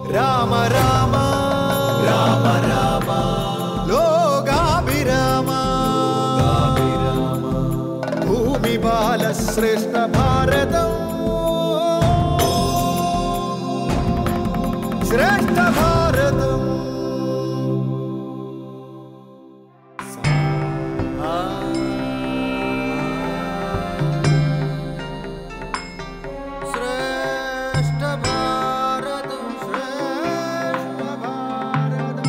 രാമ രാമ രാമ രാമ ലോകാഭിരാമ ഭൂമി ബാലശ്രേഷ്ഠ ഭാരതം ശ്രേഷ്ഠ ഭാരതം ശ്രേഷ്ഠ ഭാരതം ശ്രേഷ്ഠ ഭാരതം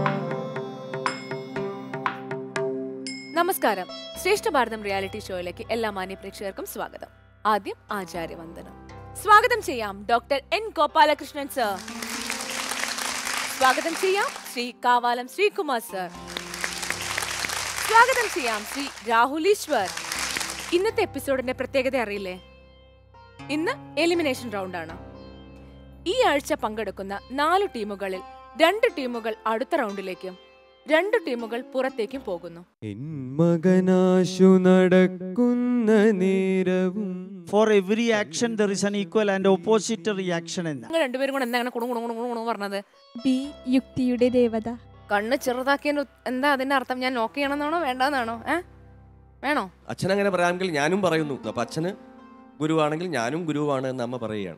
നമസ്കാരം ശ്രേഷ്ഠ ഭാരതം റിയാലിറ്റി ഷോയിലേക്ക് എല്ലാ മാന്യ പ്രേക്ഷകർക്കും സ്വാഗതം ആദ്യം ആചാര്യവന്ദനം സ്വാഗതം ചെയ്യാം ഡോക്ടർ എൻ ഗോപാലകൃഷ്ണൻ സർ സ്വാഗതം ചെയ്യാം ശ്രീ കാവാലം ശ്രീകുമാർ സർ സ്വാഗതം ചെയ്യാം ശ്രീ രാഹുൽ ഈശ്വർ ഇന്നത്തെ എപ്പിസോഡിന്റെ പ്രത്യേകത അറിയില്ലേ ഇന്ന് എലിമിനേഷൻ റൗണ്ടാണ് ഈ ആഴ്ച പങ്കെടുക്കുന്ന നാല് ടീമുകളിൽ രണ്ട് ടീമുകൾ അടുത്ത റൗണ്ടിലേക്കും രണ്ട് ടീമുകൾ പുറത്തേക്കും പോകുന്നു എൻ മകനാശു നടക്കുന്ന നേരവും For every action, there is an equal and opposite reaction in that. നിങ്ങൾ രണ്ടുപേരും കൂടെ എന്താ അങ്ങനെ കുണു കുണു കുണു കുണു കുണു പറഞ്ഞത് ബി യുക്തിയുടെ ദേവത കണ്ണ് ചെറുതാക്കിയതിന്റെ ഉ- എന്താ അതിന്റെ അർത്ഥം ഞാൻ നോക്ക് ചെയ്യണമെന്നാണോ വേണ്ടെന്നാണോ ഏ വേണോ അച്ഛൻ അങ്ങനെ പറയാമെങ്കിൽ ഞാനും പറയുന്നു അപ്പൊ അച്ഛന് ഗുരുവാണെങ്കിൽ ഞാനും ഗുരുവാണ് എന്ന് അമ്മ പറയുകയാണ്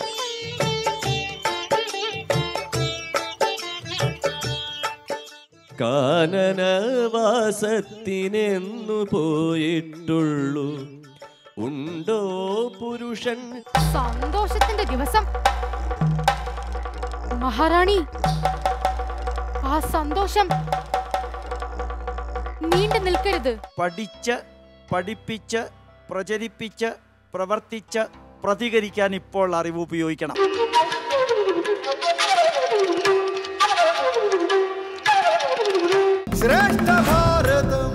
കാനനവാസത്തിനെന്നു പോയിട്ടുള്ളൂ ഉണ്ടോ പുരുഷൻ സന്തോഷത്തിന്റെ ദിവസം മഹാറാണി ആ സന്തോഷം നീണ്ടു നിൽക്കരുത് പഠിച്ച് പഠിപ്പിച്ച് പ്രചരിപ്പിച്ച് പ്രവർത്തിച്ച് പ്രതികരിക്കാൻ ഇപ്പോൾ അറിവ് ഉപയോഗിക്കണം ശ്രേഷ്ഠ ഭാരതം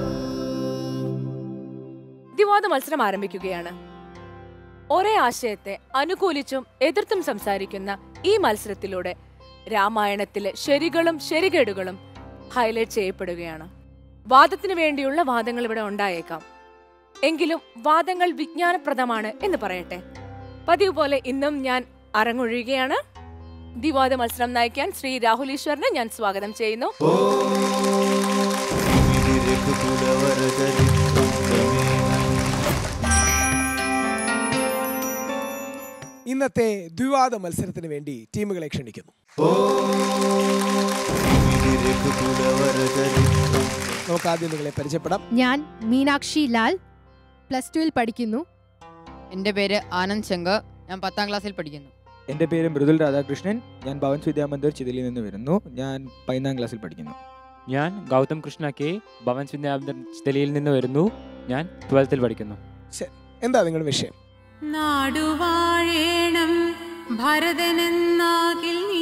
ദിവാദ മത്സരം ആരംഭിക്കുകയാണ് ഒരേ ആശയത്തെ അനുകൂലിച്ചും എതിർത്തും സംസാരിക്കുന്ന ഈ മത്സരത്തിലൂടെ രാമായണത്തിലെ ശരികളും ശരികേടുകളും ഹൈലൈറ്റ് ചെയ്യപ്പെടുകയാണ് വാദത്തിനു വേണ്ടിയുള്ള വാദങ്ങൾ ഇവിടെ ഉണ്ടായേക്കാം എങ്കിലും വാദങ്ങൾ വിജ്ഞാനപ്രദമാണ് എന്ന് പറയട്ടെ പതിവ് പോലെ ഇന്നും ഞാൻ അരങ്ങൊഴിയുകയാണ് ദിവാദ മത്സരം നയിക്കാൻ ശ്രീ രാഹുൽ ഈശ്വറിനെ ഞാൻ സ്വാഗതം ചെയ്യുന്നു ഇന്നത്തെ ദ്വിവാദ മത്സരത്തിന് വേണ്ടി ടീമുകളെ ക്ഷണിക്കുന്നു നമുക്ക് ആദ്യം നിങ്ങളെ പരിചയപ്പെടാം ഞാൻ മീനാക്ഷി ലാൽ പ്ലസ് ടുവിൽ പഠിക്കുന്നു എൻ്റെ പേര് ആനന്ദ് ശങ്കർ ഞാൻ പത്താം ക്ലാസ്സിൽ പഠിക്കുന്നു എൻ്റെ പേര് മൃദുൽ രാധാകൃഷ്ണൻ ഞാൻ ഭവൻസ് വിദ്യാമന്ദിർ ചിതലിൽ നിന്ന് വരുന്നു ഞാൻ പതിനാം ക്ലാസ്സിൽ പഠിക്കുന്നു ഞാൻ ഗൗതം കൃഷ്ണ കെ ഭവൻസ് വിദ്യാഭ്യാസ ചിതലിയിൽ നിന്ന് വരുന്നു ഞാൻ ട്വൽത്തിൽ പഠിക്കുന്നു ശരി എന്താ നിങ്ങളുടെ വിഷയം നാടുവാഴേണം ഭരതനെന്നാകിൽ നീ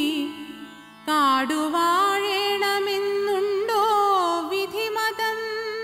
കാടുവാഴേണമെന്നുണ്ടോ വിധിമതം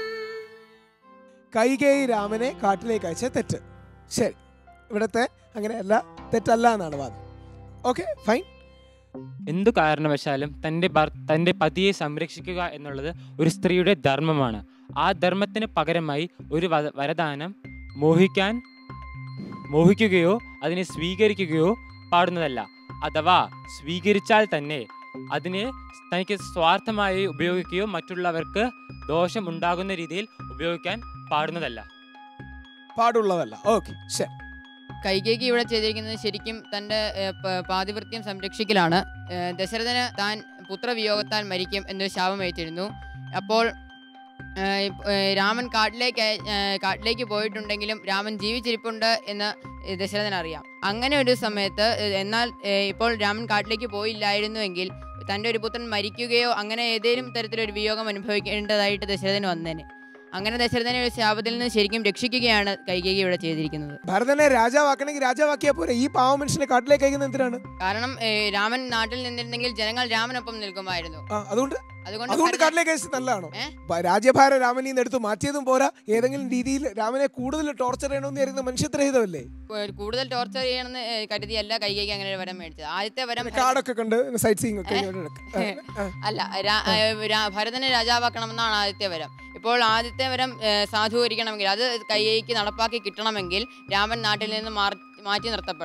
കൈകേയി രാമനെ കാട്ടിലേക്ക് അയച്ച തെറ്റ് ശരി ഇവിടത്തെ അങ്ങനെയല്ല തെറ്റല്ല എന്നാണ് വാദം ഓക്കെ ഫൈൻ എന്തു കാരണവശാലും തൻ്റെ ഭർ തൻ്റെ പതിയെ സംരക്ഷിക്കുക എന്നുള്ളത് ഒരു സ്ത്രീയുടെ ധർമ്മമാണ് ആ ധർമ്മത്തിന് പകരമായി ഒരു വ- വരദാനം മോഹിക്കാൻ മോഹിക്കുകയോ അതിനെ സ്വീകരിക്കുകയോ പാടുന്നതല്ല അഥവാ സ്വീകരിച്ചാൽ തന്നെ അതിനെ തനിക്ക് സ്വാർത്ഥമായി ഉപയോഗിക്കുകയോ മറ്റുള്ളവർക്ക് ദോഷം ഉണ്ടാകുന്ന രീതിയിൽ ഉപയോഗിക്കാൻ പാടുന്നതല്ല പാടുള്ളതല്ല ഓക്കെ ശരി കൈകേക്ക് ഇവിടെ ചെയ്തിരിക്കുന്നത് ശരിക്കും തൻ്റെ ഏഹ്, പ- പാതിവൃത്യം സംരക്ഷിക്കലാണ് ഏഹ്, ദശരഥന് താൻ പുത്രവിയോഗത്താൽ മരിക്കും എന്നൊരു ശാപം ഏറ്റിരുന്നു അപ്പോൾ ഏഹ്, ഇപ്പ- ഏഹ്, രാമൻ കാട്ടിലേക്ക് അയ- ഏഹ്, കാട്ടിലേക്ക് പോയിട്ടുണ്ടെങ്കിലും രാമൻ ജീവിച്ചിരിപ്പുണ്ട് എന്ന് ദശരഥൻ അറിയാം അങ്ങനെ ഒരു സമയത്ത് ഏഹ്, എന്നാൽ ഏഹ്, ഇപ്പോൾ രാമൻ കാട്ടിലേക്ക് പോയില്ലായിരുന്നുവെങ്കിൽ തൻ്റെ ഒരു പുത്രൻ മരിക്കുകയോ അങ്ങനെ ഏതെങ്കിലും തരത്തിലൊരു വിയോഗം അനുഭവിക്കേണ്ടതായിട്ട് ദശരഥന് വന്നേനെ അങ്ങനെ ദശരഥനെ ഒരു ശാപത്തിൽ നിന്ന് ശരിക്കും രക്ഷിക്കുകയാണ് കൈകേകി ഇവിടെ ചെയ്തിരിക്കുന്നത് ഭരതനെ രാജാവാക്കണമെങ്കിൽ രാജാവാക്കിയാ പോരെ ഈ പാവ മനുഷ്യനെ കാട്ടിലേക്ക് അയക്കുന്നത് എന്തിനാണ് കാരണം ഏ, രാമൻ നാട്ടിൽ നിന്നിരുന്നെങ്കിൽ ജനങ്ങൾ രാമനൊപ്പം നിൽക്കുമായിരുന്നു ആ, അതുകൊണ്ട് അതുകൊണ്ട് അതുകൊണ്ട് ഭരതൻ- കാട്ടിലേക്ക് അയച്ചത് നല്ലതാണോ ഏ? ബ- രാജ്യഭാര രാമനിൽ നിന്ന് എടുത്ത് മാറ്റിയതും പോരാ ഏതെങ്കിലും രീതിയിൽ രാമനെ കൂടുതൽ ടോർച്ചർ ചെയ്യണമെന്ന് കരുതുന്ന മനുഷ്യത്രഹിതമല്ലേ ഏ, കൂടുതൽ ടോർച്ചർ ചെയ്യണമെന്ന് ഏ, കരുതിയല്ല കൈകേക്ക് അങ്ങനെ ഒരു വരം മേടിച്ചത് ആദ്യത്തെ വരം ഭരതൻ- കാടൊക്കെ കണ്ട് സൈറ്റ് സീയിങ് ഒക്കെ ഏ? ഇങ്ങോട്ട് എടുക്ക്. ആ, ആ. അല്ല രാ- ഏ, രാ- ഭരതനെ രാജാവാക്കണമെന്നാണ് ആദ്യത്തെ വരം ഇപ്പോൾ ആദ്യത്തെ വരം ഏ, സാധൂകരിക്കണമെങ്കിൽ അത് കൈകേക്ക് നടപ്പാക്കി കിട്ടണമെങ്കിൽ രാമൻ നാട്ടിൽ നിന്ന് മാറി മാറ്റി നിർത്തപ്പെടണം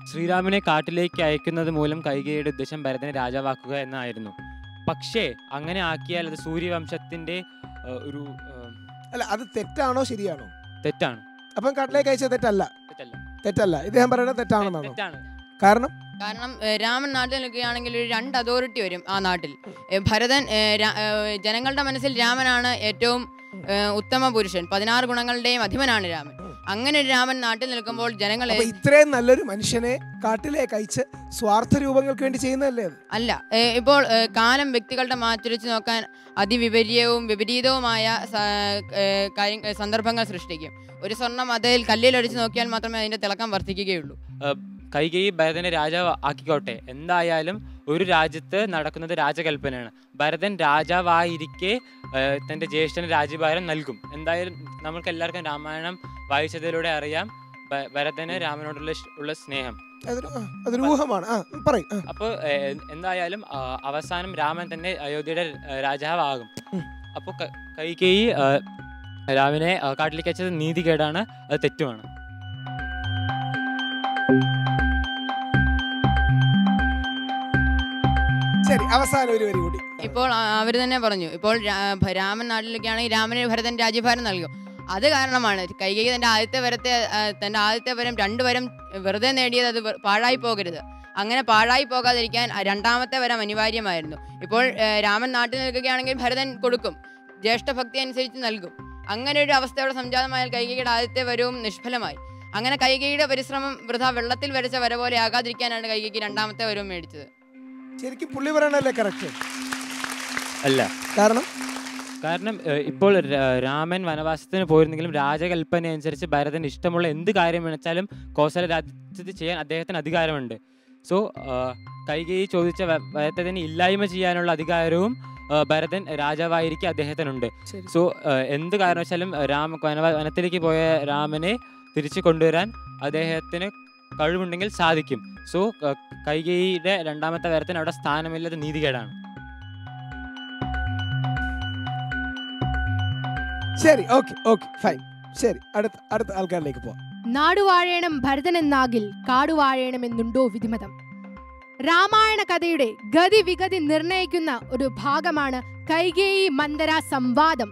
ശ്രീരാമനെ കാട്ടിലേക്ക് അയക്കുന്നത് മൂലം കൈകയുടെ ഉദ്ദേശം ഭരതനെ രാജാവാക്കുക എന്നായിരുന്നു പക്ഷേ അങ്ങനെ ആക്കിയാൽ അത് സൂര്യവംശത്തിന്റെ ആ, ഒരു ആ, അല്ല അത് തെറ്റാണോ ശരിയാണോ തെറ്റാണ് അപ്പം കാട്ടിലേക്ക് അയച്ചത് തെറ്റല്ല തെറ്റല്ല തെറ്റല്ല ഇദ്ദേഹം പറയുന്നത് തെറ്റാണെന്നാണോ തെറ്റാണ് കാരണം കാരണം ഏഹ്, രാമൻ നാട്ടിൽ നിൽക്കുകയാണെങ്കിൽ ഒരു രണ്ട് അതോറിറ്റി വരും ആ നാട്ടിൽ ഏഹ്, ഭരതൻ ഏഹ്, രാ- ഏഹ്, ജനങ്ങളുടെ മനസ്സിൽ രാമനാണ് ഏറ്റവും ഏഹ്, ഉത്തമ പുരുഷൻ പതിനാറ് ഗുണങ്ങളുടെയും അധിപനാണ് രാമൻ അങ്ങനെ ഒരു രാമൻ നാട്ടിൽ നിൽക്കുമ്പോൾ ജനങ്ങളെ അപ്പൊ ഇത്രയും നല്ലൊരു മനുഷ്യനെ കാട്ടിലേക്ക് അയച്ച് സ്വാർത്ഥ രൂപങ്ങൾക്ക് വേണ്ടി ചെയ്യുന്നതല്ലേ അത് അല്ല ഏഹ്, ഇപ്പോൾ ഏഹ്, കാലം വ്യക്തികളുടെ മാറ്റുരച്ച് നോക്കാൻ അതിവിപര്യവും വിപരീതവുമായ സ- ഏഹ്, കാര്യ- ഏഹ്, സന്ദർഭങ്ങൾ സൃഷ്ടിക്കും ഒരു സ്വർണം അതിൽ കല്ലിലൊഴിച്ച് നോക്കിയാൽ മാത്രമേ അതിന്റെ തിളക്കം വർദ്ധിക്കുകയുള്ളൂ ആ, കൈകേയി ഭരതനെ രാജാവ് ആക്കിക്കോട്ടെ എന്തായാലും ഒരു രാജ്യത്ത് നടക്കുന്നത് രാജകൽപ്പനയാണ് ഭരതൻ രാജാവായിരിക്കെ ആ, തൻ്റെ ജ്യേഷ്ഠന് രാജ്യഭാരം നൽകും എന്തായാലും നമ്മൾക്ക് എല്ലാവർക്കും രാമായണം വായിച്ചതിലൂടെ അറിയാം ഭ- ഭരതന് രാമനോടുള്ള ഇഷ്- ഉള്ള സ്നേഹം അതൊരു ആ, അതൊരു ഊഹമാണ് ആ പറയും ആ. അപ്പോൾ എന്തായാലും ആ, അവസാനം രാമൻ തന്നെ അയോധ്യയുടെ ആ, രാജാവാകും അപ്പോൾ കൈകേയി ആ, രാമനെ ആ, കാട്ടിലേക്ക് അയച്ചത് നീതികേടാണ് അത് തെറ്റുമാണ് ശരി അവസാനം ഒരു വരി കൂടി ഇപ്പോൾ അവർ തന്നെ പറഞ്ഞു ഇപ്പോൾ രാ- ഭ- രാമൻ നാട്ടിലേക്കാണെങ്കിൽ രാമന് ഭരതൻ രാജ്യഭാരം നൽകും അത് കാരണമാണ് കൈകൈ തന്റെ ആദ്യത്തെ വരത്തെ ആ, തന്റെ ആദ്യത്തെ വരം രണ്ട് വരം വെറുതെ നേടിയത് അത് വെ- പാഴായി പോകരുത് അങ്ങനെ പാഴായി പോകാതിരിക്കാൻ ആ രണ്ടാമത്തെ വരം അനിവാര്യമായിരുന്നു ഇപ്പോൾ ഏ, രാമൻ നാട്ടിൽ നിൽക്കുകയാണെങ്കിൽ ഭരതൻ കൊടുക്കും ജ്യേഷ്ഠഭക്തി അനുസരിച്ച് നൽകും അങ്ങനെ ഒരു അവസ്ഥയോടെ സംജാതമായാൽ കൈകൈയുടെ ആദ്യത്തെ വരവും നിഷ്ഫലമായി അങ്ങനെ കൈകൈയുടെ പരിശ്രമം വൃഥ വെള്ളത്തിൽ വരച്ച വര പോലെ ആകാതിരിക്കാനാണ് കൈകൈക്ക് രണ്ടാമത്തെ വരവും മേടിച്ചത് ശരിക്കും പുള്ളി പറയണല്ലേ കറക്റ്റ് അല്ല കാരണം കാരണം ഏഹ്, ഇപ്പോൾ രാ- രാമൻ വനവാസത്തിന് പോയിരുന്നെങ്കിലും രാജകൽപ്പന അനുസരിച്ച് ഭരതൻ ഇഷ്ടമുള്ള എന്ത് കാര്യം വെച്ചാലും കോസല രാജ്യത്ത് ചെയ്യാൻ അദ്ദേഹത്തിന് അധികാരമുണ്ട് സോ കൈകേയി ചോദിച്ച വ- വരത്തതിന് ഇല്ലായ്മ ചെയ്യാനുള്ള അധികാരവും ആ, ഭരതൻ രാജാവായിരിക്കെ അദ്ദേഹത്തിനുണ്ട് ശരി. സോ എന്ത് കാരണവശാലും രാമ വന- വനത്തിലേക്ക് പോയ രാമനെ തിരിച്ചു കൊണ്ടുവരാൻ അദ്ദേഹത്തിന് കഴിവുണ്ടെങ്കിൽ സാധിക്കും സോ കൈകേയിയുടെ രണ്ടാമത്തെ വരത്തിന് അവിടെ സ്ഥാനമില്ലാത്ത നീതികേടാണ് ശരി ഓക്കെ ഓക്കെ ഫൈൻ ശരി അടുത്ത അടുത്ത ആൾക്കാരിലേക്ക് പോവാം നാടുവാഴേണം ഭരതനെന്നാകിൽ കാടുവാഴേണമെന്നുണ്ടോ വിധിമതം രാമായണ കഥയുടെ ഗതി വിഗതി നിർണയിക്കുന്ന ഒരു ഭാഗമാണ് കൈകേയി മന്ദര സംവാദം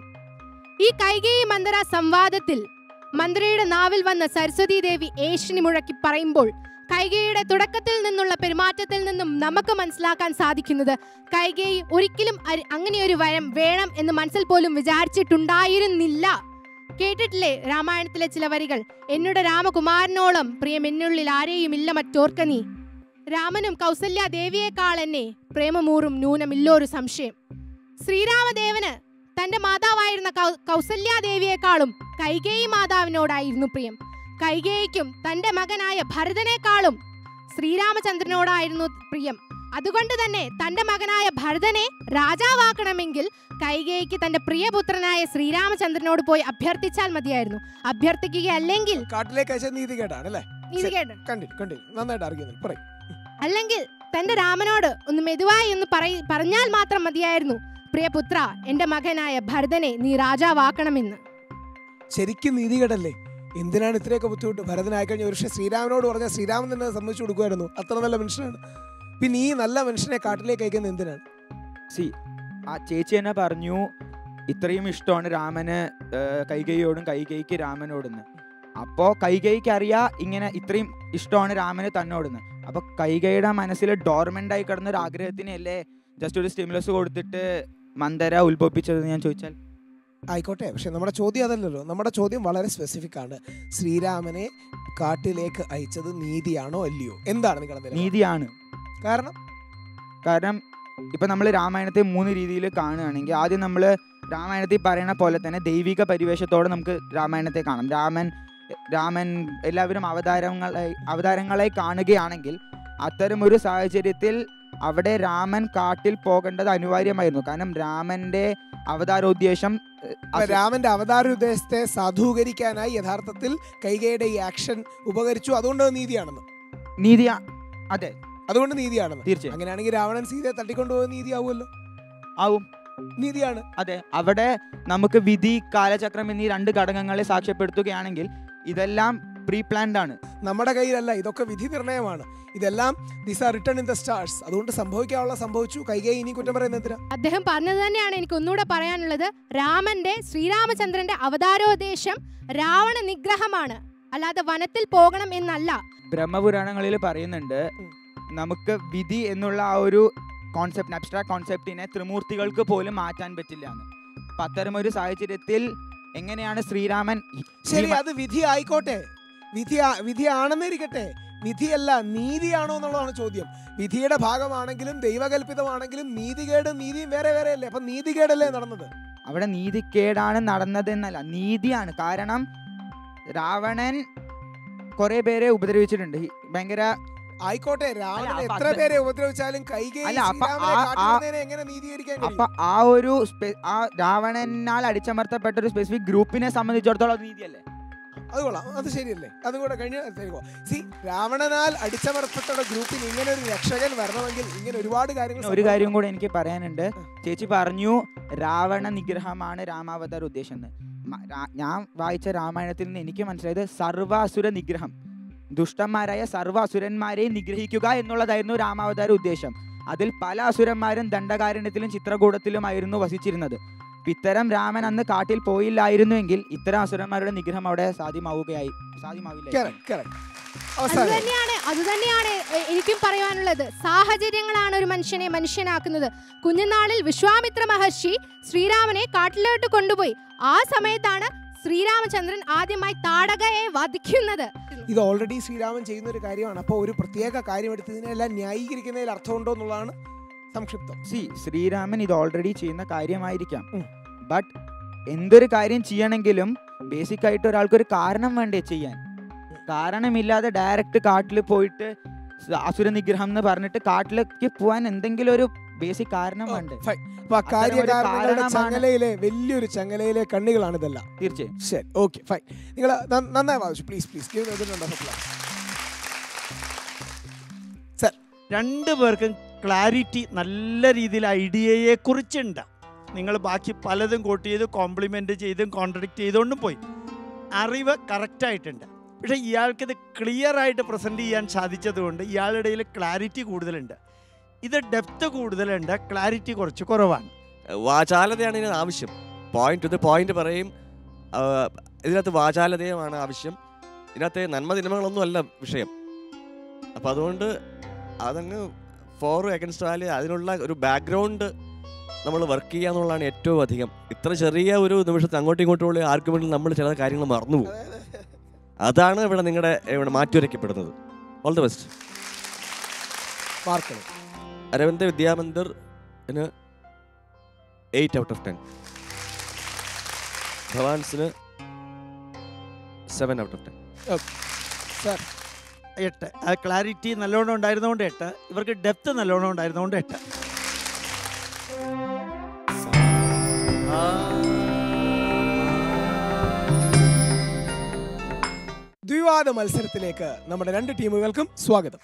ഈ കൈകേയി മന്ദര സംവാദത്തിൽ മന്ത്രിയുടെ നാവിൽ വന്ന സരസ്വതി ദേവി ഏഷ്യനി മുഴക്കി പറയുമ്പോൾ കൈകേയിയുടെ തുടക്കത്തിൽ നിന്നുള്ള പെരുമാറ്റത്തിൽ നിന്നും നമുക്ക് മനസ്സിലാക്കാൻ സാധിക്കുന്നത് കൈകേയി ഒരിക്കലും അരി- അങ്ങനെയൊരു വരം വേണം എന്ന് മനസ്സിൽ പോലും വിചാരിച്ചിട്ടുണ്ടായിരുന്നില്ല കേട്ടിട്ടില്ലേ രാമായണത്തിലെ ചില വരികൾ എന്നോട് രാമകുമാരനോളം പ്രിയം എന്നുള്ളിൽ ആരെയും ഇല്ല മറ്റോർക്ക നീ രാമനും കൗസല്യ ദേവിയേക്കാൾ എന്നെ പ്രേമമൂറും നൂനമില്ലോരു സംശയം ശ്രീരാമദേവന് തന്റെ മാതാവായിരുന്ന കൗ- കൗസല്യാദേവിയെക്കാളും കൈകേയി മാതാവിനോടായിരുന്നു പ്രിയം കൈകേയിക്കും തന്റെ മകനായ ഭരതനേക്കാളും ശ്രീരാമചന്ദ്രനോടായിരുന്നു പ്രിയം അതുകൊണ്ട് തന്നെ തന്റെ മകനായ ഭരതനെ രാജാവാക്കണമെങ്കിൽ കൈകേയിക്ക് തന്റെ പ്രിയപുത്രനായ ശ്രീരാമചന്ദ്രനോട് പോയി അഭ്യർത്ഥിച്ചാൽ മതിയായിരുന്നു അഭ്യർത്ഥിക്കുകയല്ലെങ്കിൽ കാട്ടിലേക്ക് അയച്ച നീതി കേട്ടാണ് അല്ലേ നീതികേട്. കണ്ടിന്യൂ കണ്ടിന്യൂ നന്നായിട്ട് അറിയുന്നു പറയും അല്ലെങ്കിൽ തന്റെ രാമനോട് ഒന്ന് മെതുവായി എന്ന് പറയ- പറഞ്ഞാൽ മാത്രം മതിയായിരുന്നു പ്രിയപുത്ര എന്റെ മകനായ ഭരതനെ നീ രാജാവാക്കണമെന്ന് ശരിക്കും നീതികേടല്ലേ എന്തിനാണ് ഇത്രയൊക്കെ ബുദ്ധിമുട്ട് ഭരതനായി കഴിഞ്ഞ ഒരു പക്ഷേ ശ്രീരാമനോട് പറഞ്ഞാൽ ശ്രീരാമൻ തന്നെ സമ്മതിച്ചു കൊടുക്കുമായിരുന്നു അത്ര നല്ല മനുഷ്യനാണ് പിന്നെ ഈ നല്ല മനുഷ്യനെ കാട്ടിലേക്ക് അയക്കുന്നത് എന്തിനാണ് സി ആ ചേച്ചി തന്നെ പറഞ്ഞു ഇത്രയും ഇഷ്ടമാണ് രാമന് ഏഹ്, കൈകൈയോടും കൈകൈക്ക് രാമനോടുന്ന് അപ്പോൾ കൈകൈക്ക് അറിയാ ഇങ്ങനെ ഇത്രയും ഇഷ്ടമാണ് രാമന് തന്നോടുന്ന് അപ്പോൾ കൈകൈയുടെ മനസ്സിൽ ഡോർമെൻ്റ് ആയി കിടന്ന ഒരു ആഗ്രഹത്തിനല്ലേ ജസ്റ്റ് ഒരു സ്റ്റിമുലസ് കൊടുത്തിട്ട് മന്ദര ഉത്ഭവിപ്പിച്ചത് ഞാൻ ചോദിച്ചാൽ ആയിക്കോട്ടെ പക്ഷെ നമ്മുടെ ചോദ്യം അതല്ലല്ലോ നമ്മുടെ ചോദ്യം വളരെ സ്പെസിഫിക് ആണ് ശ്രീരാമനെ കാട്ടിലേക്ക് അയച്ചത് നീതിയാണോ അല്ലയോ എന്താണ് നിങ്ങളുടെ നിലപാട്? നീതിയാണ് കാരണം കാരണം ഇപ്പം നമ്മൾ രാമായണത്തെ മൂന്ന് രീതിയിൽ കാണുകയാണെങ്കിൽ ആദ്യം നമ്മൾ രാമായണത്തിൽ പറയുന്ന പോലെ തന്നെ ദൈവിക പരിവേഷത്തോടെ നമുക്ക് രാമായണത്തെ കാണാം രാമൻ രാമൻ എല്ലാവരും അവതാരങ്ങളായി അവതാരങ്ങളായി കാണുകയാണെങ്കിൽ അത്തരമൊരു സാഹചര്യത്തിൽ അവിടെ രാമൻ കാട്ടിൽ പോകേണ്ടത് അനിവാര്യമായിരുന്നു കാരണം രാമന്റെ അവതാരോദ്ദേശം ഏഹ്, അപ്പൊ അസു- രാമന്റെ അവതാര ഉദ്ദേശത്തെ സാധൂകരിക്കാനായി യഥാർത്ഥത്തിൽ കൈകയുടെ ഈ ആക്ഷൻ ഉപകരിച്ചു അതുകൊണ്ട് അത് നീതിയാണെന്ന് നീതി അതെ അതുകൊണ്ട് നീതിയാണെന്ന് തീർച്ചയായും അങ്ങനെയാണെങ്കിൽ രാവണൻ സീതയെ തട്ടിക്കൊണ്ടുപോകുന്ന നീതിയാവുമല്ലോ ആവും നീതിയാണ് അതെ അവിടെ നമുക്ക് വിധി കാലചക്രം എന്നീ രണ്ട് ഘടകങ്ങളെ സാക്ഷ്യപ്പെടുത്തുകയാണെങ്കിൽ ഇതെല്ലാം പ്രീ പ്ലാൻഡ് ആണ് നമ്മുടെ കയ്യിലല്ല ഇതൊക്കെ വിധി നിർണയമാണ് ഇതെല്ലാം this are written in the stars അതുകൊണ്ട് സംഭവിക്കാനുള്ള സംഭവിച്ചു കൈകൈ ഇനി കുറ്റം പറയുന്ന എന്തിനാ അദ്ദേഹം പറഞ്ഞത് തന്നെയാണ് എനിക്ക് ഒന്നുകൂടെ പറയാനുള്ളത് രാമന്റെ ശ്രീരാമചന്ദ്രന്റെ അവതാരോദ്ദേശം രാവണ നിഗ്രഹമാണ് അല്ലാതെ വനത്തിൽ പോകണം എന്നല്ല ബ്രഹ്മപുരാണങ്ങളിൽ പറയുന്നുണ്ട് നമുക്ക് വിധി എന്നുള്ള ആ ഒരു കോൺസെപ്റ്റ് അബ്സ്ട്രാക്ട് കോൺസെപ്റ്റിനെ ത്രിമൂർത്തികൾക്ക് പോലും മാറ്റാൻ പറ്റില്ല എന്ന് അപ്പം അത്തരമൊരു സാഹചര്യത്തിൽ എങ്ങനെയാണ് ശ്രീരാമൻ ഈ- ശരി ഈ മ- അത് വിധി ആയിക്കോട്ടെ വിധി ആ- വിധി ആണെന്നിരിക്കട്ടെ വിധിയല്ല നീതിയാണോ എന്നുള്ളതാണ് ചോദ്യം വിധിയുടെ ഭാഗമാണെങ്കിലും ദൈവകൽപിതമാണെങ്കിലും നീതികേടും നീതിയും വേറെ വേറെ അല്ലേ അപ്പൊ നീതികേടല്ലേ നടന്നത് അവിടെ നീതിക്കേടാണ് നടന്നതെന്നല്ല നീതിയാണ് കാരണം രാവണൻ കുറെ പേരെ ഉപദ്രവിച്ചിട്ടുണ്ട് ഈ ഭയങ്കര ആയിക്കോട്ടെ രാവണൻ അപ്പൊ എത്ര അത് പേരെ ഉപദ്രവിച്ചാലും കൈകൈ അല്ല, അപ്പൊ ശ്രീരാമനെ ആ- ആ- കാട്ടുന്നതിനെ എങ്ങനെ നീതീകരിക്കാൻ അപ്പൊ കഴിയും ആ ഒരു സ്പെ- ആ രാവണനാൽ അടിച്ചമർത്തപ്പെട്ട ഒരു സ്പെസിഫിക് ഗ്രൂപ്പിനെ സംബന്ധിച്ചിടത്തോളം അത് നീതിയല്ലേ അത് കൊള്ളാം അത് ശരിയല്ലേ അതും കൂടെ കഴിഞ്ഞ സി രാവണനാൽ അടിച്ചമർത്തപ്പെട്ട ഗ്രൂപ്പിൽ ഇങ്ങനെ ഒരു രക്ഷകൻ വരണമെങ്കിൽ ഇങ്ങനെ ഒരുപാട് കാര്യങ്ങൾ ഒരു കാര്യം കൂടെ എനിക്ക് പറയാനുണ്ട് ചേച്ചി പറഞ്ഞു രാവണ നിഗ്രഹമാണ് രാമാവതാര ഉദ്ദേശം എന്ന് മ- രാ- ഞാൻ വായിച്ച രാമായണത്തിൽ നിന്ന് എനിക്ക് മനസ്സിലായത് സർവാസുര നിഗ്രഹം ദുഷ്ടന്മാരായ സർവ്വ അസുരന്മാരെയും നിഗ്രഹിക്കുക എന്നുള്ളതായിരുന്നു രാമാവതാര ഉദ്ദേശം അതിൽ പല അസുരന്മാരും ദണ്ഡകാരണ്യത്തിലും ചിത്രകൂടത്തിലുമായിരുന്നു വസിച്ചിരുന്നത് അപ്പൊ ഇത്തരം രാമൻ അന്ന് കാട്ടിൽ പോയില്ലായിരുന്നുവെങ്കിൽ ഇത്തരം അസുരന്മാരുടെ നിഗ്രഹം അവിടെ സാധ്യമാവുകയായി സാധ്യമാവില്ല Correct, correct. അത് അവസാനം തന്നെയാണ് അത് തന്നെയാണ് എ- എനിക്കും പറയാനുള്ളത് സാഹചര്യങ്ങളാണ് ഒരു മനുഷ്യനെ മനുഷ്യനാക്കുന്നത് കുഞ്ഞുനാളിൽ വിശ്വാമിത്ര മഹർഷി ശ്രീരാമനെ കാട്ടിലോട്ട് കൊണ്ടുപോയി ആ സമയത്താണ് ശ്രീരാമചന്ദ്രൻ ആദ്യമായി താടകയെ വധിക്കുന്നത് ഇത് ഓൾറെഡി ശ്രീരാമൻ ചെയ്യുന്ന ഒരു കാര്യമാണ് അപ്പോൾ ഒരു പ്രത്യേക കാര്യം എടുത്ത് ഇതിനെല്ലാം ന്യായീകരിക്കുന്നതിൽ അർത്ഥമുണ്ടോ എന്നുള്ളതാണ് സംക്ഷിപ്തം സി ശ്രീരാമൻ ഇത് ഓൾറെഡി ചെയ്യുന്ന കാര്യമായിരിക്കാം ബട്ട് എന്തൊരു കാര്യം ചെയ്യണമെങ്കിലും ബേസിക് ആയിട്ട് ഒരാൾക്കൊരു കാരണം വേണ്ടേ ചെയ്യാൻ കാരണമില്ലാതെ ഡയറക്റ്റ് കാട്ടിൽ പോയിട്ട് സ- അസുര നിഗ്രഹം എന്ന് പറഞ്ഞിട്ട് കാട്ടിലേക്ക് പോവാൻ എന്തെങ്കിലും ഒരു ബേസിക് കാരണം വേണ്ടേ അപ്പൊ ആ അത്തരം ഒരു കാര്യകാരണങ്ങളുടെ കാരണമാണ് ചങ്ങലയിലെ വലിയൊരു ചങ്ങലയിലെ കണ്ണികളാണ് ഇതെല്ലാം തീർച്ചയായും ശരി ഓക്കെ ഫൈൻ നിങ്ങൾ നന്നായി വായിച്ചു പ്ലീസ് പ്ലീസ് സർ രണ്ട് പേർക്കും ക്ലാരിറ്റി നല്ല രീതിയിൽ ഐഡിയയെ കുറിച്ചുണ്ട് നിങ്ങൾ ബാക്കി പലതും കോട്ട് ചെയ്ത് കോംപ്ലിമെൻ്റ് ചെയ്തും കോൺട്രഡിക്റ്റ് ചെയ്തുകൊണ്ടും പോയി അറിവ് കറക്റ്റായിട്ടുണ്ട് പക്ഷേ ഇയാൾക്കിത് ക്ലിയർ ആയിട്ട് പ്രസൻറ്റ് ചെയ്യാൻ സാധിച്ചതുകൊണ്ട് ഇയാളുടെ ഇടയിൽ ക്ലാരിറ്റി കൂടുതലുണ്ട് ഇത് ഡെപ്ത് കൂടുതലുണ്ട് ക്ലാരിറ്റി കുറച്ച് കുറവാണ് വാചാലതയാണ് ഇതിന് ആവശ്യം പോയിന്റ് ടു പോയിന്റ് പറയും ആ, ഇതിനകത്ത് വാചാലതയുമാണ് ആവശ്യം ഇതിനകത്ത് നന്മ തിന്മകളൊന്നും അല്ല വിഷയം അപ്പം അതുകൊണ്ട് അതങ്ങ് ഫോർ അഗൻസ്റ്റ് വാല് അതിനുള്ള ഒരു ബാക്ക്ഗ്രൗണ്ട് നമ്മൾ വർക്ക് ചെയ്യുക എന്നുള്ളതാണ് ഏറ്റവും അധികം ഇത്ര ചെറിയ ഒരു നിമിഷത്തിൽ അങ്ങോട്ടും ഇങ്ങോട്ടും ഉള്ള ആർഗ്യുമെന്റിൽ നമ്മൾ ചില കാര്യങ്ങൾ മറന്നുപോകും അതാണ് ഇവിടെ നിങ്ങളുടെ ഇവിടെ മാറ്റിവരയ്ക്കപ്പെടുന്നത് ഓൾ ദി ബെസ്റ്റ് മാർക്കൾ അരവിന്ദ് വിദ്യാമന്ദിറിന് എയ്റ്റ് ഔട്ട് ഓഫ് ടെൻ ഭവാൻസിന് seven out of ten sir എട്ട് ആ ക്ലാരിറ്റി നല്ലോണം ഉണ്ടായിരുന്നതുകൊണ്ട് എട്ട് ഇവർക്ക് ഡെപ്ത് നല്ലോണം ഉണ്ടായിരുന്നതുകൊണ്ട് എട്ട് ദ്വിവാദ മത്സരത്തിലേക്ക് നമ്മുടെ രണ്ട് ടീമുകൾക്കും സ്വാഗതം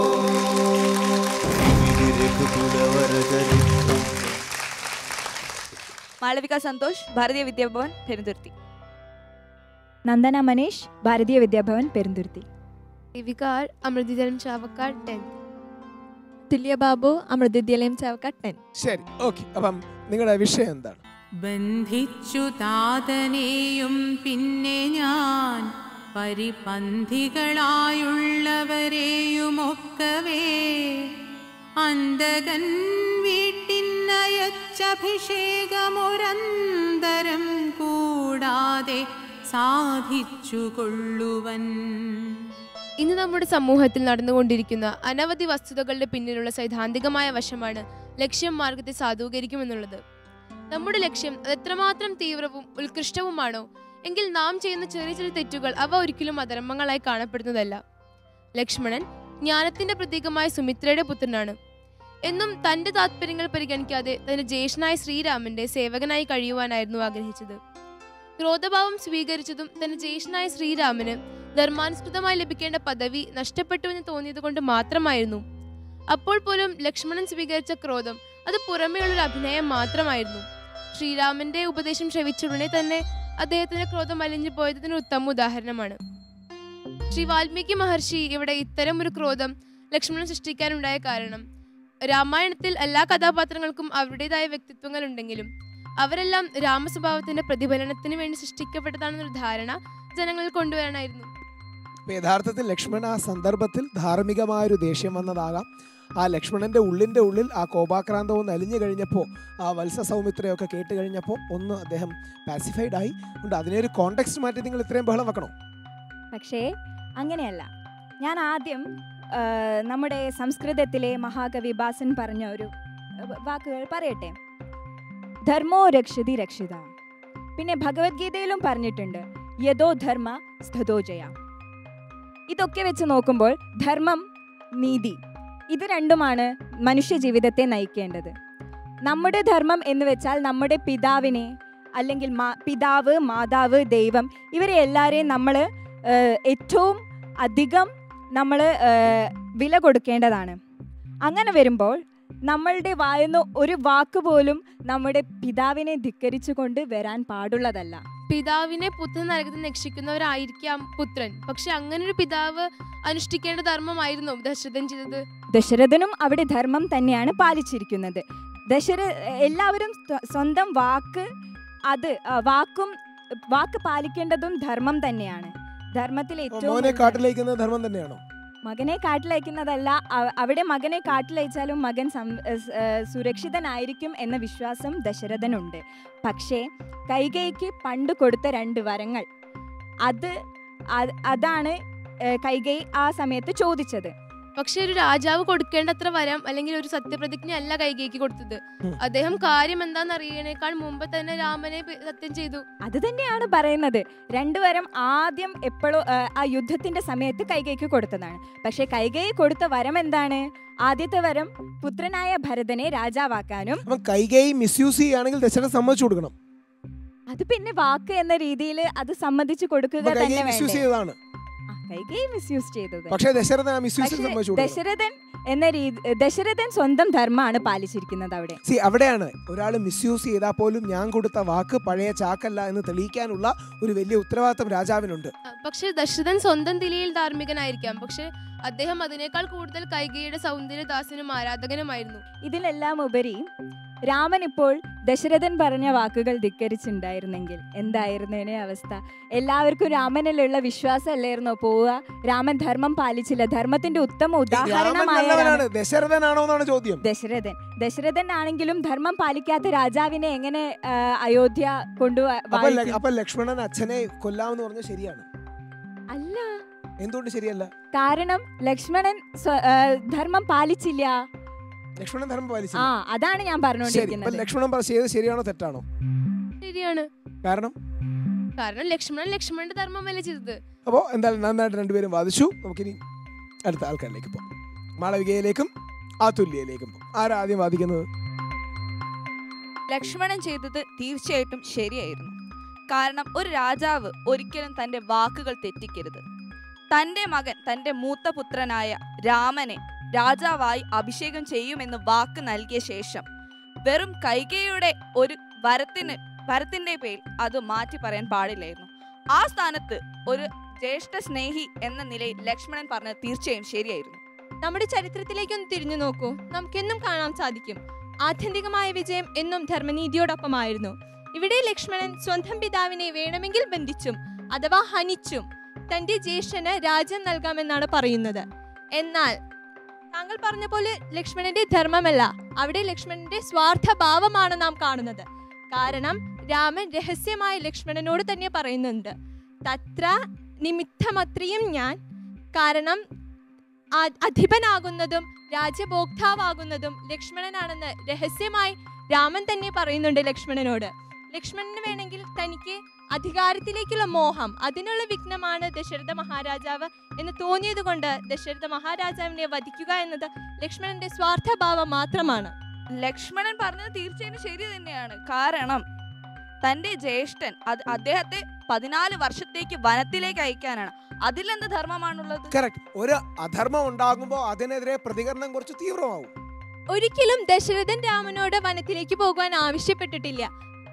മാളവിക സന്തോഷ് ഭാരതീയ വിദ്യാഭവൻ പെരുന്തുരുത്തി നന്ദന മനീഷ് ഭാരതീയ വിദ്യാഭവൻ പെരുന്തുരുത്തി വികാർ അമൃതജലം ചാവക്കാട് ടെൻ തുല്യബാബു അമൃതവിദ്യാലയം ചാവക്കാട് ടെൻ ശരി ഓക്കെ അപ്പം നിങ്ങളുടെ വിഷയം എന്താണ് ബന്ധിച്ചു താതനെയും പിന്നെ ഞാൻ പരിപന്ധികളായുള്ളവരെയുമൊക്കവേ അന്തകൻ വീട്ടിനയച്ചഭിഷേകമൊരന്തരം കൂടാതെ സാധിച്ചു കൊള്ളുവൻ ഇന്ന് നമ്മുടെ സമൂഹത്തിൽ നടന്നുകൊണ്ടിരിക്കുന്ന അനവധി വസ്തുതകളുടെ പിന്നിലുള്ള സൈദ്ധാന്തികമായ വശമാണ് ലക്ഷ്യം മാർഗത്തെ സാധൂകരിക്കുമെന്നുള്ളത് നമ്മുടെ ലക്ഷ്യം അത് എത്രമാത്രം തീവ്രവും ഉത്കൃഷ്ടവുമാണോ എങ്കിൽ നാം ചെയ്യുന്ന ചെറിയ ചെറിയ തെറ്റുകൾ അവ ഒരിക്കലും അധർമ്മങ്ങളായി കാണപ്പെടുന്നതല്ല ലക്ഷ്മണൻ ജ്ഞാനത്തിന്റെ പ്രതീകമായ സുമിത്രയുടെ പുത്രനാണ് എന്നും തന്റെ താല്പര്യങ്ങൾ പരിഗണിക്കാതെ തന്റെ ജ്യേഷ്ഠനായ ശ്രീരാമന്റെ സേവകനായി കഴിയുവാനായിരുന്നു ആഗ്രഹിച്ചത് ക്രോധഭാവം സ്വീകരിച്ചതും തന്റെ ജ്യേഷ്ഠനായ ശ്രീരാമന് ധർമാനുസൃതമായി ലഭിക്കേണ്ട പദവി നഷ്ടപ്പെട്ടുവെന്ന് തോന്നിയത് കൊണ്ട് മാത്രമായിരുന്നു അപ്പോൾ പോലും ലക്ഷ്മണൻ സ്വീകരിച്ച ക്രോധം അത് പുറമേയുള്ള ഒരു അഭിനയം മാത്രമായിരുന്നു ശ്രീരാമന്റെ ഉപദേശം ശ്രവിച്ചുടനെ തന്നെ അദ്ദേഹത്തിന്റെ ക്രോധം അലിഞ്ഞു പോയതിന് ഉത്തമ ഉദാഹരണമാണ് ശ്രീ വാൽമീകി മഹർഷി ഇവിടെ ഇത്തരം ഒരു ക്രോധം ലക്ഷ്മണൻ സൃഷ്ടിക്കാനുണ്ടായ കാരണം രാമായണത്തിൽ എല്ലാ കഥാപാത്രങ്ങൾക്കും അവരുടേതായ വ്യക്തിത്വങ്ങൾ ഉണ്ടെങ്കിലും അവരെല്ലാം രാമസ്വഭാവത്തിന്റെ പ്രതിഫലനത്തിന് വേണ്ടി സൃഷ്ടിക്കപ്പെട്ടതാണെന്നൊരു ധാരണ ജനങ്ങളിൽ കൊണ്ടുവരാനായിരുന്നു അപ്പൊ യഥാർത്ഥത്തിൽ ലക്ഷ്മണൻ ആ സന്ദർഭത്തിൽ ധാർമ്മികമായൊരു ദേഷ്യം വന്നതാകാം ആ ലക്ഷ്മണന്റെ ഉള്ളിന്റെ ഉള്ളിൽ ആ കോപാക്രാന്തം ഒന്ന് അലിഞ്ഞു കഴിഞ്ഞപ്പോൾ ആ വത്സ സൗമിത്രയൊക്കെ കേട്ട് കഴിഞ്ഞപ്പോൾ ഒന്ന് അദ്ദേഹം പാസിഫൈഡ് ആയി അതുകൊണ്ട് അതിനെ ഒരു കോണ്ടെക്സ്റ്റ് മാറ്റി നിങ്ങൾ ഇത്രയും ബഹളം വെക്കണോ പക്ഷേ അങ്ങനെയല്ല ഞാൻ ആദ്യം ആ, നമ്മുടെ സംസ്കൃതത്തിലെ മഹാകവി ബാസൻ പറഞ്ഞ ഒരു വ- വാക്കുകൾ പറയട്ടെ ധർമ്മോ രക്ഷതി രക്ഷിത പിന്നെ ഭഗവത്ഗീതയിലും പറഞ്ഞിട്ടുണ്ട് യഥോ ധർമ്മ സ്ഥതോ ജയ ഇതൊക്കെ വെച്ച് നോക്കുമ്പോൾ ധർമ്മം നീതി ഇത് രണ്ടുമാണ് മനുഷ്യ ജീവിതത്തെ നയിക്കേണ്ടത് നമ്മുടെ ധർമ്മം എന്ന് വെച്ചാൽ നമ്മുടെ പിതാവിനെ അല്ലെങ്കിൽ മാ- പിതാവ് മാതാവ് ദൈവം ഇവരെ എല്ലാവരെയും നമ്മൾ ഏറ്റവും അധികം നമ്മൾ വില കൊടുക്കേണ്ടതാണ് അങ്ങനെ വരുമ്പോൾ നമ്മളുടെ വായുന്ന ഒരു വാക്ക് പോലും നമ്മുടെ പിതാവിനെ ധിക്കരിച്ചുകൊണ്ട് വരാൻ പാടുള്ളതല്ല പിതാവിനെ പുത്രൻ നരകത്തിൽ രക്ഷിക്കുന്നവരായിരിക്കാം പുത്രൻ പക്ഷെ അങ്ങനെ ഒരു പിതാവ് അനുഷ്ഠിക്കേണ്ട ധർമ്മമായിരുന്നു ദശരഥൻ ചെയ്തത് ദശരഥനും അവിടെ ധർമ്മം തന്നെയാണ് പാലിച്ചിരിക്കുന്നത് ദശര എല്ലാവരും സ്വ- സ്വന്തം വാക്ക് അത് ആ, വാക്കും വാക്ക് പാലിക്കേണ്ടതും ധർമ്മം തന്നെയാണ് ധർമ്മത്തിൽ ഏറ്റവും മോനെ വലുത് കാട്ടിലേക്കുന്നത് ധർമ്മം തന്നെയാണോ മകനെ കാട്ടിലയക്കുന്നതല്ല അ- അവിടെ മകനെ കാട്ടിലയച്ചാലും മകൻ സം- സ്- ഏ, സുരക്ഷിതനായിരിക്കും എന്ന വിശ്വാസം ദശരഥനുണ്ട് പക്ഷേ കൈകൈക്ക് പണ്ട് കൊടുത്ത രണ്ട് വരങ്ങൾ അത് അത് അതാണ് ഏ, കൈകൈ ആ സമയത്ത് ചോദിച്ചത് പക്ഷെ ഒരു രാജാവ് കൊടുക്കേണ്ടത്ര വരം അല്ലെങ്കിൽ ഒരു സത്യപ്രതിജ്ഞ അല്ല കൈകേക്ക് കൊടുത്തത് ഉം. അദ്ദേഹം കാര്യം എന്താന്ന് അറിയണേക്കാൾ മുമ്പ് തന്നെ രാമനെ പി- സത്യം ചെയ്തു അത് തന്നെയാണ് പറയുന്നത് രണ്ടുവരം ആദ്യം എപ്പോഴോ ആ യുദ്ധത്തിന്റെ സമയത്ത് കൈകൈക്ക് കൊടുത്തതാണ് പക്ഷെ കൈകൈ കൊടുത്ത വരം എന്താണ് ആദ്യത്തെ വരം പുത്രനായ ഭരതനെ രാജാവാക്കാനും അപ്പം കൈകൈ മിസ്യൂസ് ചെയ്യുകയാണെങ്കിൽ ദശരഥൻ സമ്മതിച്ചു കൊടുക്കണം അത് പിന്നെ വാക്ക് എന്ന രീതിയിൽ അത് സമ്മതിച്ചു കൊടുക്കുക അപ്പൊ കൈകൈ തന്നെ മിസ്യൂസ് വേണ്ടേ ചെയ്തതാണ് ആ, കൈകൈ മിസ്യൂസ് ചെയ്തത് പക്ഷേ ദശരഥൻ ആ മിസ്യൂസ് പക്ഷേ സമ്മതിച്ചു കൊടുക്കണം ദശരഥൻ എന്ന രീതി ദശരഥൻ സ്വന്തം ധർമ്മമാണ് പാലിച്ചിരിക്കുന്നത് അവിടെ സി അവിടെയാണ് ഒരാൾ മിസ്യൂസ് ചെയ്താൽ പോലും ഞാൻ കൊടുത്ത വാക്ക് പഴയ ചാക്കല്ല എന്ന് തെളിയിക്കാനുള്ള ഒരു വലിയ ഉത്തരവാദിത്തം രാജാവിനുണ്ട് പക്ഷെ ദശരഥൻ സ്വന്തം നിലയിൽ ധാർമ്മികനായിരിക്കാം പക്ഷെ അദ്ദേഹം അതിനേക്കാൾ കൂടുതൽ കൈകയുടെ സൗന്ദര്യദാസനും ആരാധകനുമായിരുന്നു ഇതിലെല്ലാം ഉപരി രാമൻ ഇപ്പോൾ ദശരഥൻ പറഞ്ഞ വാക്കുകൾ ധിക്കരിച്ചിട്ടുണ്ടായിരുന്നെങ്കിൽ എന്തായിരുന്നേനെ അവസ്ഥ എല്ലാവർക്കും രാമനിലുള്ള വിശ്വാസം അല്ലായിരുന്നോ പോവുക രാമൻ ധർമ്മം പാലിച്ചില്ല ധർമ്മത്തിന്റെ ഉത്തമ രാമൻ ഉദാഹരണമായ നല്ലവനാണ് രാമൻ- ദശരഥനാണോ എന്നാണ് ചോദ്യം ദശരഥൻ ദശരഥൻ ആണെങ്കിലും ധർമ്മം പാലിക്കാത്ത രാജാവിനെ എങ്ങനെ ആ, അയോധ്യ കൊണ്ടു അപ്പൊ ല- അപ്പൊ ലക്ഷ്മണൻ അച്ഛനെ കൊല്ലാമെന്ന് പറഞ്ഞ ശരിയാണ് അല്ല എന്തുകൊണ്ട് ശരിയല്ല കാരണം ലക്ഷ്മണൻ സ്വ- ആ, ധർമ്മം പാലിച്ചില്ല ലക്ഷ്മണൻ ധർമ്മം ആ പാലിച്ചില്ല അതാണ് ഞാൻ ശരി ഇപ്പൊ പറഞ്ഞുകൊണ്ടിരിക്കുന്നത് ലക്ഷ്മണൻ പറ- ചെയ്തത് ശരിയാണോ തെറ്റാണോ ശരിയാണ് കാരണം കാരണം ലക്ഷ്മണൻ ലക്ഷ്മണന്റെ ധർമ്മമല്ലേ ചെയ്തത് അപ്പോൾ എന്തായാലും നന്നായിട്ട് രണ്ടുപേരും വാദിച്ചു നമുക്കിനി അടുത്ത ആൾക്കാരിലേക്ക് പോകാം മാളവികയിലേക്കും ആതുല്യയിലേക്കും പോകാം ആരാ ആദ്യം വാദിക്കുന്നത് ലക്ഷ്മണൻ ചെയ്തത് തീർച്ചയായിട്ടും ശരിയായിരുന്നു കാരണം ഒരു രാജാവ് ഒരിക്കലും തൻ്റെ വാക്കുകൾ തെറ്റിക്കരുത് തൻ്റെ മകൻ തൻ്റെ മൂത്ത പുത്രനായ രാമനെ രാജാവായി അഭിഷേകം ചെയ്യുമെന്ന് വാക്ക് നൽകിയ ശേഷം വെറും കൈകയുടെ ഒരു വരത്തിന് വരത്തിൻ്റെ പേരിൽ അത് മാറ്റി പറയാൻ പാടില്ലായിരുന്നു ആ സ്ഥാനത്ത് ഒരു ജ്യേഷ്ഠ സ്നേഹി എന്ന നിലയിൽ ലക്ഷ്മണൻ പറഞ്ഞത് തീർച്ചയായും ശരിയായിരുന്നു നമ്മുടെ ചരിത്രത്തിലേക്കൊന്ന് തിരിഞ്ഞു നോക്കൂ നമുക്കെന്നും കാണാൻ സാധിക്കും ആത്യന്തികമായ വിജയം എന്നും ധർമ്മനീതിയോടൊപ്പമായിരുന്നു ഇവിടെ ലക്ഷ്മണൻ സ്വന്തം പിതാവിനെ വേണമെങ്കിൽ ബന്ധിച്ചും അഥവാ ഹനിച്ചും തന്റെ ജ്യേഷ്ഠന് രാജ്യം നൽകാമെന്നാണ് പറയുന്നത് എന്നാൽ താങ്കൾ പറഞ്ഞ പോലെ ലക്ഷ്മണന്റെ ധർമ്മമല്ല അവിടെ ലക്ഷ്മണന്റെ സ്വാർത്ഥഭാവമാണ് നാം കാണുന്നത് കാരണം രാമൻ രഹസ്യമായി ലക്ഷ്മണനോട് തന്നെ പറയുന്നുണ്ട് തത്ര നിമിത്തമത്രയും ഞാൻ കാരണം ആ- അധിപനാകുന്നതും രാജ്യഭോക്താവാകുന്നതും ലക്ഷ്മണനാണെന്ന് രഹസ്യമായി രാമൻ തന്നെ പറയുന്നുണ്ട് ലക്ഷ്മണനോട് ലക്ഷ്മണന് വേണമെങ്കിൽ തനിക്ക് അധികാരത്തിലേക്കുള്ള മോഹം അതിനുള്ള വിഘ്നമാണ് ദശരഥ മഹാരാജാവ് എന്ന് തോന്നിയത് കൊണ്ട് ദശരഥ മഹാരാജാവിനെ വധിക്കുക എന്നത് ലക്ഷ്മണന്റെ സ്വാർത്ഥഭാവം മാത്രമാണ് ലക്ഷ്മണൻ പറഞ്ഞത് തീർച്ചയായും ശരി തന്നെയാണ് കാരണം തന്റെ ജ്യേഷ്ഠൻ അത് അദ്ദേഹത്തെ പതിനാല് വർഷത്തേക്ക് വനത്തിലേക്ക് അയക്കാനാണ് അതിലെന്ത് ധർമ്മമാണുള്ളത് കറക്റ്റ് ഒരു അധർമ്മം ഉണ്ടാകുമ്പോൾ അതിനെതിരെ പ്രതികരണം കുറച്ച് തീവ്രമാവും ഒരിക്കലും ദശരഥൻ രാമനോട് വനത്തിലേക്ക് പോകുവാൻ ആവശ്യപ്പെട്ടിട്ടില്ല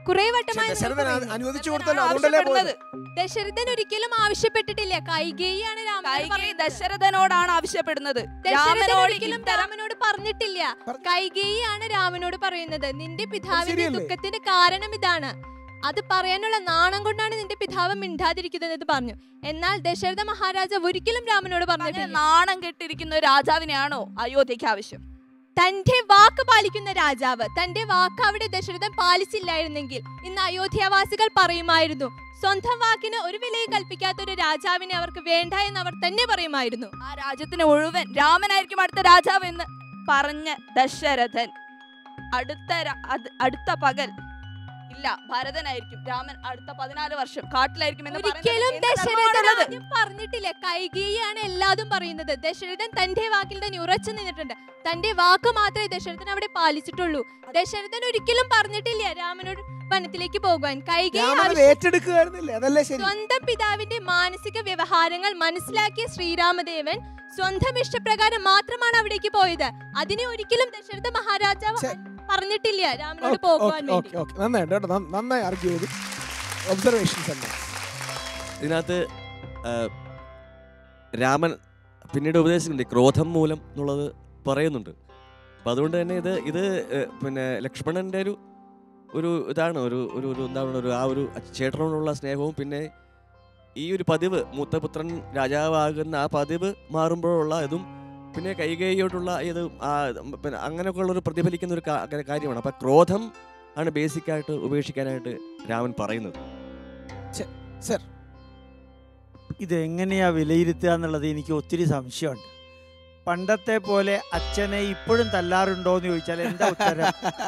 കുറെ വട്ടമായി നിങ്ങൾ ദശരഥൻ പറയുന്നു. അ- അനുവദിച്ചു കൊടുത്തല്ലോ അതുകൊണ്ടല്ലേ പോയത് ദശരഥൻ ഒരിക്കലും ആവശ്യപ്പെട്ടിട്ടില്ല കൈകേയിയാണ് രാമനോട് കൈകേയി പറയുന്നത്. ദശരഥനോടാണ് ആവശ്യപ്പെടുന്നത് ദശരഥൻ രാമനോട് ഒരിക്കലും ഇത്തരം രാമനോട് പറഞ്ഞിട്ടില്ല കൈകേയിയാണ് രാമനോട് പറയുന്നത് നിന്റെ പിതാവിന്റെ ശരിയല്ലേ? ദുഃഖത്തിന്റെ കാരണം ഇതാണ് അത് പറയാനുള്ള നാണം കൊണ്ടാണ് നിന്റെ പിതാവ് മിണ്ടാതിരിക്കുന്നത് എന്ന് പറഞ്ഞു എന്നാൽ ദശരഥ മഹാരാജാവ് ഒരിക്കലും രാമനോട് അങ്ങനെ പറഞ്ഞിട്ടില്ല നാണം കെട്ടിരിക്കുന്ന ഒരു രാജാവിനെയാണോ അയോധ്യയ്ക്ക് ആവശ്യം തന്റെ വാക്ക് പാലിക്കുന്ന രാജാവ് തന്റെ വാക്ക് അവിടെ ദശരഥൻ പാലിച്ചില്ലായിരുന്നെങ്കിൽ ഇന്ന് അയോധ്യാവാസികൾ പറയുമായിരുന്നു സ്വന്തം വാക്കിന് ഒരു വിലയും കൽപ്പിക്കാത്ത ഒരു രാജാവിനെ അവർക്ക് വേണ്ട എന്ന് അവർ തന്നെ പറയുമായിരുന്നു ആ രാജ്യത്തിന് മുഴുവൻ രാമനായിരിക്കും അടുത്ത രാജാവ് എന്ന് പറഞ്ഞ ദശരഥൻ അടുത്ത ര- അത്- അടുത്ത പകൽ ഇല്ല ഭരതനായിരിക്കും രാമൻ അടുത്ത പതിനാല് വർഷം കാട്ടിലായിരിക്കും എന്ന് പറയുന്നത് ഒരിക്കലും എന്ത് ദശരഥൻ ധർമ്മമാണുള്ളത്? ആദ്യം പറഞ്ഞിട്ടില്ല കൈകേയിയാണ് എല്ലാതും പറയുന്നത് ദശരഥൻ തന്റെ വാക്കിൽ തന്നെ ഉറച്ചു നിന്നിട്ടുണ്ട് തന്റെ വാക്ക് മാത്രമേ ദശരഥൻ അവിടെ പാലിച്ചിട്ടുള്ളൂ ദശരഥൻ ഒരിക്കലും പറഞ്ഞിട്ടില്ല രാമനോട് വനത്തിലേക്ക് പോകാൻ കൈകേയി രാമൻ അത് ആവശ്യം- ഏറ്റെടുക്കുകയായിരുന്നില്ലേ അതല്ലേ ശരി സ്വന്തം പിതാവിന്റെ മാനസിക വ്യവഹാരങ്ങൾ മനസ്സിലാക്കിയ ശ്രീരാമദേവൻ സ്വന്തം ഇഷ്ടപ്രകാരം മാത്രമാണ് അവിടേക്ക് പോയത് അതിനെ ഒരിക്കലും ദശരഥ മഹാരാജാവ് പറഞ്ഞിട്ടില്ല രാമനോട് പോകുവാൻ വേണ്ടി ഓക്കെ ഓക്കെ നന്നായിട്ട് കേട്ടോ നന്ന- നന്നായി ആർഗ്യൂ ചെയ്തു ഒബ്സർവേഷൻസ് തന്നെ ഇതിനകത്ത് ആ, രാമൻ പിന്നീട് ഉപദേശിക്കുന്നുണ്ട് ഈ ക്രോധം മൂലം എന്നുള്ളത് പറയുന്നുണ്ട് അപ്പം അതുകൊണ്ട് തന്നെ ഇത് ഇത് ഏ, പിന്നെ ലക്ഷ്മണൻ്റെ ഒരു ഒരു ഇതാണ് ഒരു ഒരു ഒരു എന്താണ് ഒരു ആ ഒരു ചേട്ടനോടുള്ള സ്നേഹവും പിന്നെ ഈ ഒരു പതിവ് മൂത്തപുത്രൻ രാജാവാകുന്ന ആ പതിവ് മാറുമ്പോഴുള്ള ഇതും പിന്നെ കൈകൈയോട്ടുള്ള ഇത് ആ പിന്നെ അങ്ങനെയൊക്കെ ഉള്ള ഒരു പ്രതിഫലിക്കുന്ന ഒരു കാ- കാ- കാര്യമാണ് അപ്പം ക്രോധം ആണ് ബേസിക്കായിട്ട് ഉപേക്ഷിക്കാനായിട്ട് രാമൻ പറയുന്നത് സർ ഇത് എങ്ങനെയാ വിലയിരുത്തുക എന്നുള്ളത് എനിക്ക് ഒത്തിരി സംശയമുണ്ട് പണ്ടത്തെ പോലെ അച്ഛനെ ഇപ്പോഴും തല്ലാറുണ്ടോ എന്ന് ചോദിച്ചാൽ എന്താ ഉത്തരം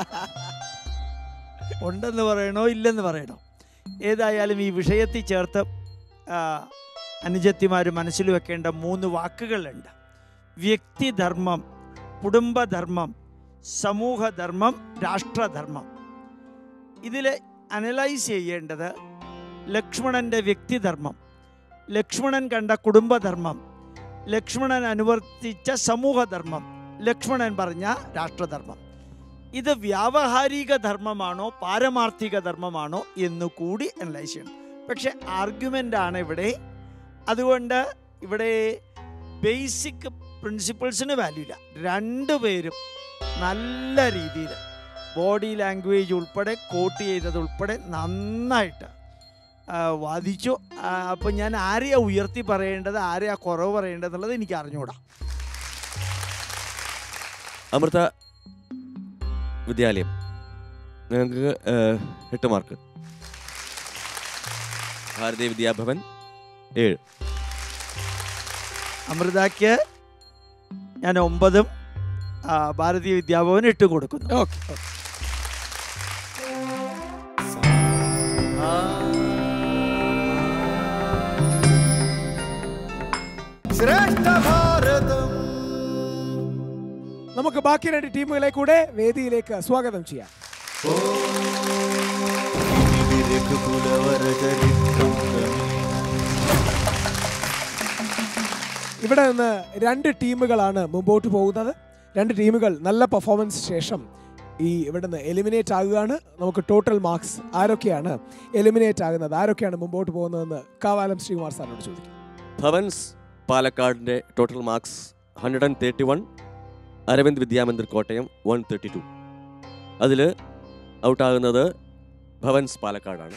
ഉണ്ടെന്ന് പറയണോ ഇല്ലെന്ന് പറയണോ ഏതായാലും ഈ വിഷയത്തിൽ ചേർത്ത് ആ, അനുജത്തിമാർ മനസ്സിൽ വെക്കേണ്ട മൂന്ന് വാക്കുകളുണ്ട് വ്യക്തിധർമ്മം കുടുംബധർമ്മം സമൂഹധർമ്മം രാഷ്ട്രധർമ്മം ഇതിൽ അനലൈസ് ചെയ്യേണ്ടത് ലക്ഷ്മണൻ്റെ വ്യക്തിധർമ്മം ലക്ഷ്മണൻ കണ്ട കുടുംബധർമ്മം ലക്ഷ്മണൻ അനുവർത്തിച്ച സമൂഹധർമ്മം ലക്ഷ്മണൻ പറഞ്ഞ രാഷ്ട്രധർമ്മം ഇത് വ്യാവഹാരിക ധർമ്മമാണോ പാരമാർത്ഥിക ധർമ്മമാണോ എന്ന് കൂടി അനലൈസ് ചെയ്യണം പക്ഷെ ആർഗ്യുമെൻ്റ് ആണ് ഇവിടെ അതുകൊണ്ട് ഇവിടെ ബേസിക് പ്രിൻസിപ്പിൾസിന് വാല്യൂ ഇല്ല രണ്ടുപേരും നല്ല രീതിയിൽ ബോഡി ലാംഗ്വേജ് ഉൾപ്പെടെ കോട്ട് ചെയ്തത് ഉൾപ്പെടെ നന്നായിട്ട് ആ, വാദിച്ചു അപ്പം ഞാൻ ആരെയാ ഉയർത്തി പറയേണ്ടത് ആരെയാ കുറവ് പറയേണ്ടത് എന്നുള്ളത് എനിക്ക് അറിഞ്ഞുകൂടാ അമൃത വിദ്യാലയം നിങ്ങൾക്ക് ഏഹ്, എട്ട് മാർക്ക് ഭാരതീയ വിദ്യാഭവൻ ഏഴ് അമൃതയ്ക്ക് ഞാൻ ഒമ്പതും ആ, ഭാരതീയ വിദ്യാഭവൻ എട്ടും കൊടുക്കുന്നു ഓക്കെ ശ്രേഷ്ഠ ഭാരതം നമുക്ക് ബാക്കി രണ്ട് ടീമുകളെ കൂടെ വേദിയിലേക്ക് സ്വാഗതം ചെയ്യാം ഇവിടെ നിന്ന് രണ്ട് ടീമുകളാണ് മുമ്പോട്ട് പോകുന്നത് രണ്ട് ടീമുകൾ നല്ല പെർഫോമൻസ് ശേഷം ഈ ഇവിടെ നിന്ന് എലിമിനേറ്റ് ആകുകയാണ് നമുക്ക് ടോട്ടൽ മാർക്സ് ആരൊക്കെയാണ് എലിമിനേറ്റ് ആകുന്നത് ആരൊക്കെയാണ് മുമ്പോട്ട് പോകുന്നതെന്ന് കാവാലം ശ്രീകുമാർ സാറിനോട് ചോദിക്കും ഭവൻസ് പാലക്കാടിൻ്റെ total marks hundred and thirty one Aravind Vidya Mandir Kottayam one thirty two അതിൽ ഔട്ടാകുന്നത് ഭവൻസ് പാലക്കാടാണ്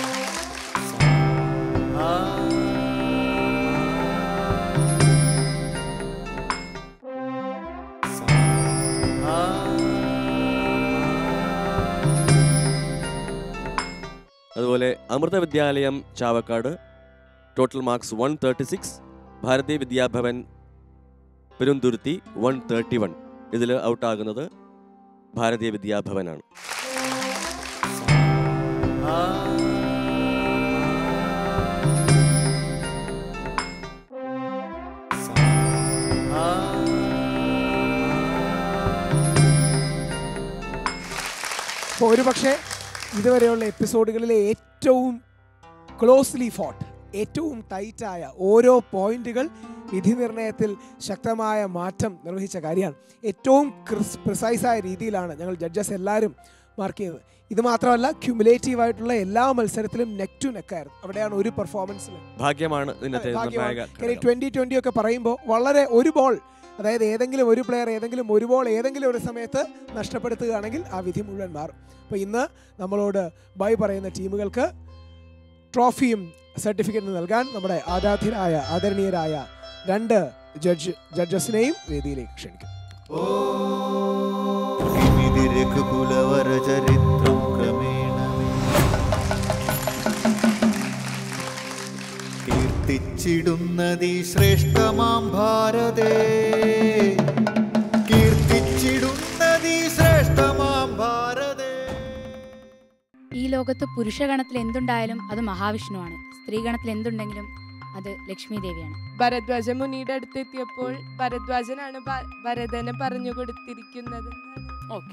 അതുപോലെ Amrita Vidyalayam Chavakkad total marks one thirty six Bharatiya Vidya Bhavan Perunthuruthi one thirty one ഇതിൽ ഔട്ടാകുന്നത് ഭാരതീയ വിദ്യാഭവനാണ് അപ്പോൾ ഒരുപക്ഷെ ഇതുവരെയുള്ള എപ്പിസോഡുകളിലെ ഏറ്റവും ക്ലോസ്ലി ഫോട്ട് ഏറ്റവും ടൈറ്റായ ഓരോ പോയിന്റുകൾ വിധി നിർണയത്തിൽ ശക്തമായ മാറ്റം നിർവഹിച്ച കാര്യമാണ് ഏറ്റവും ക്രിസ് പ്രിസൈസായ രീതിയിലാണ് ഞങ്ങൾ ജഡ്ജസ് എല്ലാവരും മാർക്ക് ചെയ്തത് ഇത് മാത്രമല്ല ക്യുമുലേറ്റീവ് ആയിട്ടുള്ള എല്ലാ മത്സരത്തിലും നെക്ക് ടു നെക്കായിരുന്നു അവിടെയാണ് ഒരു പെർഫോമൻസിൽ ഭാഗ്യമാണ് ഇതിനകത്തെ നിർണായക കാര്യം ട്വന്റി ട്വന്റി ഒക്കെ പറയുമ്പോൾ വളരെ ഒരു ബോൾ അതായത് ഏതെങ്കിലും ഒരു പ്ലെയർ ഏതെങ്കിലും ഒരു ബോൾ ഏതെങ്കിലും ഒരു സമയത്ത് നഷ്ടപ്പെടുത്തുകയാണെങ്കിൽ ആ വിധി മുഴുവൻ മാറും അപ്പോൾ ഇന്ന് നമ്മളോട് ബൈ പറയുന്ന ടീമുകൾക്ക് ട്രോഫിയും സർട്ടിഫിക്കറ്റും നൽകാൻ നമ്മുടെ ആരാധ്യരായ ആദരണീയരായ രണ്ട് ജഡ്ജ് ജഡ്ജസിനെയും വേദിയിലേക്ക് ക്ഷണിക്കും ഇമിതി രഘുകുലവര ചരിത്രം ക്രമേണ കീർത്തിച്ചിടുന്നതി ശ്രേഷ്ഠമാം ഭാരതേ കീർത്തിച്ചിടുന്നതി ശ്രേഷ്ഠമാം ഭാരതേ ഈ ലോകത്ത് പുരുഷഗണത്തിൽ എന്തുണ്ടായാലും അത് മഹാവിഷ്ണുവാണ് സ്ത്രീഗണത്തിൽ എന്തുണ്ടെങ്കിലും അത് ലക്ഷ്മി ദേവിയാണ് ഭരദ്വാജ മുനിയുടെ അടുത്തെത്തിയപ്പോൾ ഭരദ്വാജനാണ് ഭ- ഭരതനെ പറഞ്ഞു കൊടുത്തിരിക്കുന്നത് ഓക്കെ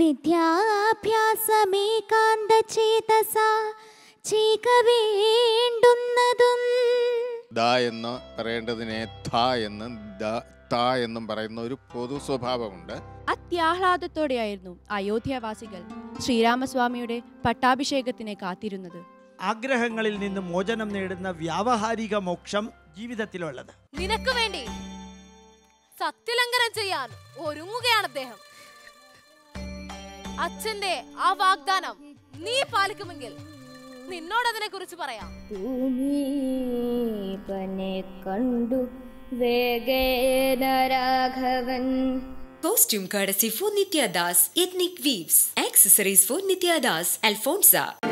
വിദ്യാഭ്യാസമേകാന്തചേതസാ ചീക വേണ്ടുന്നതും ദ എന്ന് പറയേണ്ടതിനെ ഥ എന്ന് ദ ത എന്നും പറയുന്ന ഒരു പൊതു സ്വഭാവമുണ്ട് അത്യാഹ്ലാദത്തോടെയായിരുന്നു അയോധ്യാവാസികൾ ശ്രീരാമസ്വാമിയുടെ പട്ടാഭിഷേകത്തിനെ കാത്തിരുന്നത് ആഗ്രഹങ്ങളിൽ നിന്ന് മോചനം നേടുന്ന വ്യാവഹാരിക മോക്ഷം ജീവിതത്തിലുള്ളത് നിനക്ക് വേണ്ടി സത്യലംഘനം ചെയ്യാൻ ഒരുങ്ങുകയാണ് അദ്ദേഹം അച്ഛന്റെ ആ വാഗ്ദാനം നീ പാലിക്കുമെങ്കിൽ നിന്നോട് അതിനെ കുറിച്ച് പറയാം ഭൂമിപനെ കണ്ടു വേഗേന Raghavan Costume courtesy for Nitya Das, Ethnic Weaves. Accessories for Nitya Das, Alfonsa.